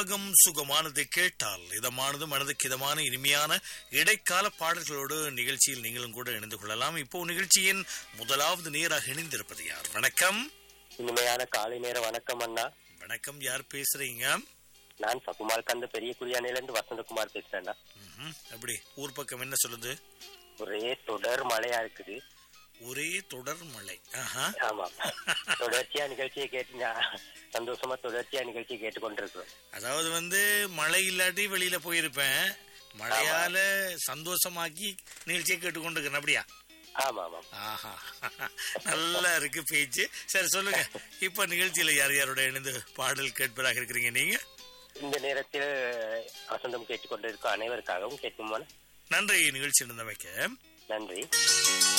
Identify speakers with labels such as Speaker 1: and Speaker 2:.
Speaker 1: ராகம் சுகமானதை கேட்டால் இதமானது மனதுக்கு இதமான இனிமையான இடைக்கால பாடல்களோடு நிகழ்ச்சியில் நீங்களும் கூட இணைந்து கொள்ளலாம் இப்போ நிகழ்ச்சியின் முதலாவது நேராக இணைந்திருப்பது யார் வணக்கம்
Speaker 2: இனிமையான காலை நேர வணக்கம் அண்ணா
Speaker 1: வணக்கம் யார் பேசுறீங்க
Speaker 2: நான் சகுமார் கந்த பெரிய குடியானையில இருந்து வசந்தகுமார் பேசுறேன்னா
Speaker 1: ம்ஹும். எப்படி ஊர் பக்கம் என்ன சொல்லுது
Speaker 2: ஒரே தொடர் மழையா இருக்குது
Speaker 1: ஒரே தொடர் மழை ஆஹா
Speaker 2: ஆமா தொடர்ச்சியா நிகழ்ச்சியை கேட்டு ஞா- சந்தோஷமா தொடர்ச்சியா நிகழ்ச்சியை கேட்டுக்கொண்டிருக்கிறோம்
Speaker 1: அதாவது வந்து மழை இல்லாட்டி வெளியில போயிருப்பேன் மழையால சந்தோஷமாக்கி நிகழ்ச்சியை கேட்டுக்கொண்டிருக்கேன் அப்படியா
Speaker 2: ஆமா ஆமா
Speaker 1: ஆஹா நல்லா இருக்கு பேச்சு சரி சொல்லுங்க இப்ப நிகழ்ச்சியில யார் யாரோட இணைந்து பாடல் கேட்பதாக இருக்கிறீங்க நீங்க
Speaker 2: இந்த நேரத்தில் வசந்தம் கேட்டுக்கொண்டிருக்கும் அனைவருக்காகவும் கேட்குமான
Speaker 1: நன்றி நிகழ்ச்சி இருந்தமைக்க
Speaker 2: நன்றி